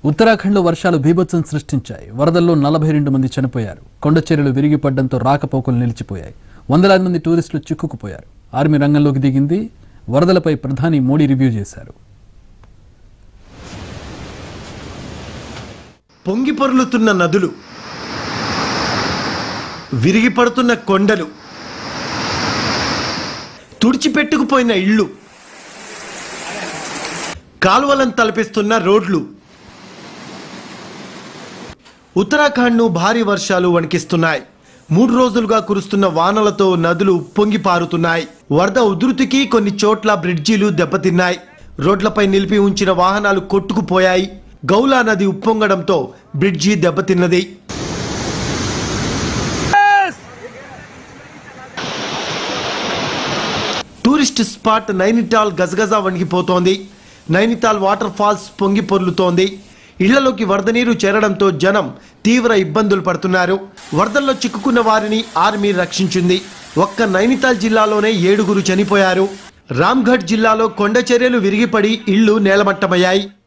ఉత్తరాఖండ్లో వర్షాలు బీభత్సం సృష్టించాయి వరదల్లో నలభై రెండు మంది చనిపోయారు కొండ చర్యలు విరిగిపడడంతో రాకపోకలు నిలిచిపోయాయి వందలాది మంది టూరిస్టులు చిక్కుకుపోయారు ఆర్మీ రంగంలోకి దిగింది వరదలపై ప్రధాని మోడీ రివ్యూ చేశారు పొంగి పొర్లుతున్న నదులు విరిగిపడుతున్న కొండలు తుడిచిపెట్టుకుపోయిన ఇళ్ళు కాలువలను తలపిస్తున్న రోడ్లు ఉత్తరాఖండ్ను భారీ వర్షాలు వణికిస్తున్నాయి మూడు రోజులుగా కురుస్తున్న వానలతో నదులు ఉప్పొంగి పారుతున్నాయి వరద ఉధృతికి కొన్ని చోట్ల బ్రిడ్జీలు దెబ్బతిన్నాయి రోడ్లపై నిలిపి ఉంచిన వాహనాలు కొట్టుకుపోయాయి గౌలా నది ఉప్పొంగడంతో బ్రిడ్జి దెబ్బతిన్నది టూరిస్ట్ స్పాట్ నైనిటాల్ గజగజ వణికిపోతోంది నైనిటాల్ వాటర్ ఫాల్స్ పొంగి పొర్లుతోంది ఇళ్లలోకి వరద నీరు చేరడంతో జనం తీవ్ర ఇబ్బందులు పడుతున్నారు వరదల్లో చిక్కుకున్న వారిని ఆర్మీ రక్షించింది ఒక్క నైనితాల్ జిల్లాలోనే ఏడుగురు చనిపోయారు రామ్గఢ్ జిల్లాలో కొండ చర్యలు విరిగిపడి ఇళ్లు నేలమట్టమయ్యాయి